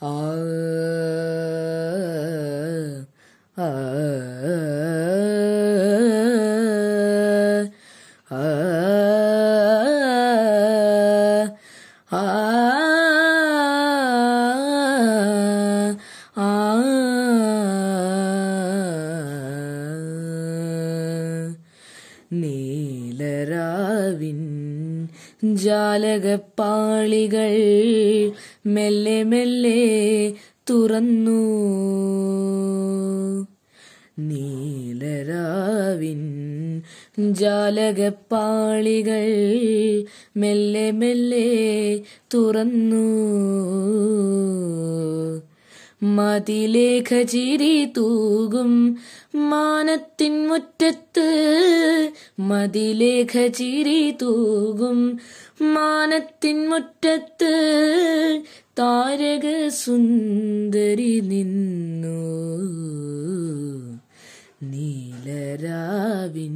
ആ ആ ആ ആ നീലരാവിൻ ജാലകപ്പാളികൾ മെല്ലെ മെല്ലെ തുറന്നു നീലരാവിൻ ജാലകപ്പാളികൾ മെല്ലെ മെല്ലെ തുറന്നു മതിലേഖ ചിരി തൂകും മാനത്തിൻ മുറ്റത്ത് മതിലേഖ ചിരി തൂകും മാനത്തിൻ മുറ്റത്ത് താരക സുന്ദരി നിന്നു നീലരാവിൻ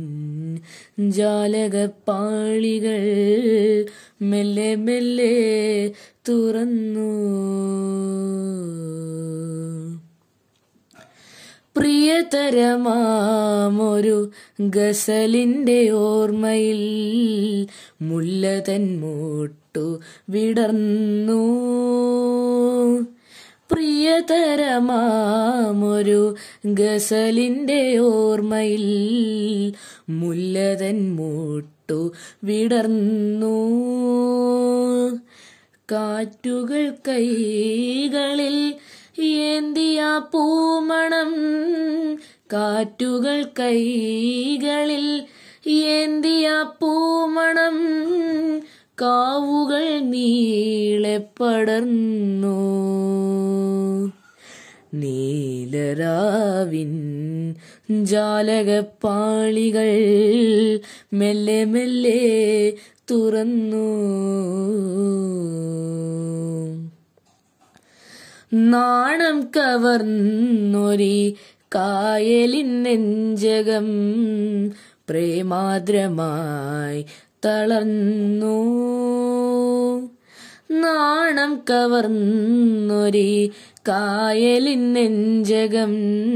ജാലകപ്പാളികൾ മെല്ലെ മെല്ലെ തുറന്നു പ്രിയതരമാമൊരു ഗസലിന്റെ ഓർമ്മയിൽ മുല്ലതൻ മൂട്ടു വിടർന്നു പ്രിയതരമാമൊരു ഗസലിന്റെ ഓർമ്മയിൽ മുല്ലതൻ മൂട്ടു വിടർന്നു കാറ്റുകൾ കൈകളിൽ ഏന്തിയ പൂമണം കാറ്റുകൾ കൈകളിൽ ഏന്തിയ പൂമണം കാവുകൾ നീളെ പടർന്നു നീലരാവിൻ ജാലകപ്പാളികൾ മെല്ലെ മെല്ലെ തുറന്നു നാണം കവർന്നൊരി കായലിൻ നെഞ്ചകം പ്രേമാദ്രമായി തളർന്നു നാണം കവർന്നൊരി കായലിൻ നെഞ്ചകം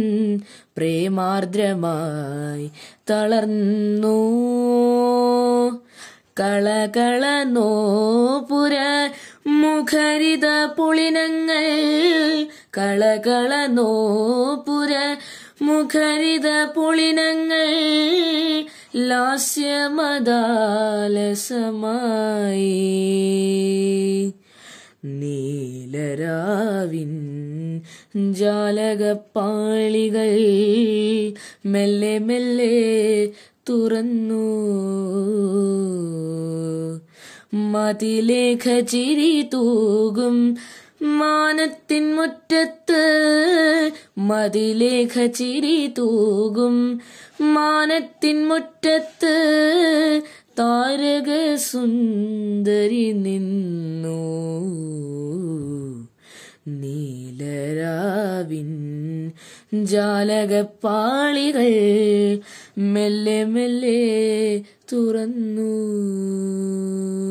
പ്രേമാർദ്രമായി തളർന്നു കളകള നോപുര മുഖരിത പുളിനങ്ങൾ കളകള നോപുര മുഖരിത പുളിനങ്ങൾ ലാസ്യമദാലസമായി നീലരാവിൻ ജാലകപ്പാളികൾ മെല്ലെ മെല്ലെ തുറന്നു മതിലേഖ ചിരി തൂകും മാനത്തിൻ മുറ്റത്ത് മതിലേഖ ചിരി തൂകും മാനത്തിൻ മുറ്റത്ത് താരക സുന്ദരി നിന്നു നീലരാവിൻ ജാലകപ്പാളികൾ മെല്ലെ മെല്ലെ തുറന്നു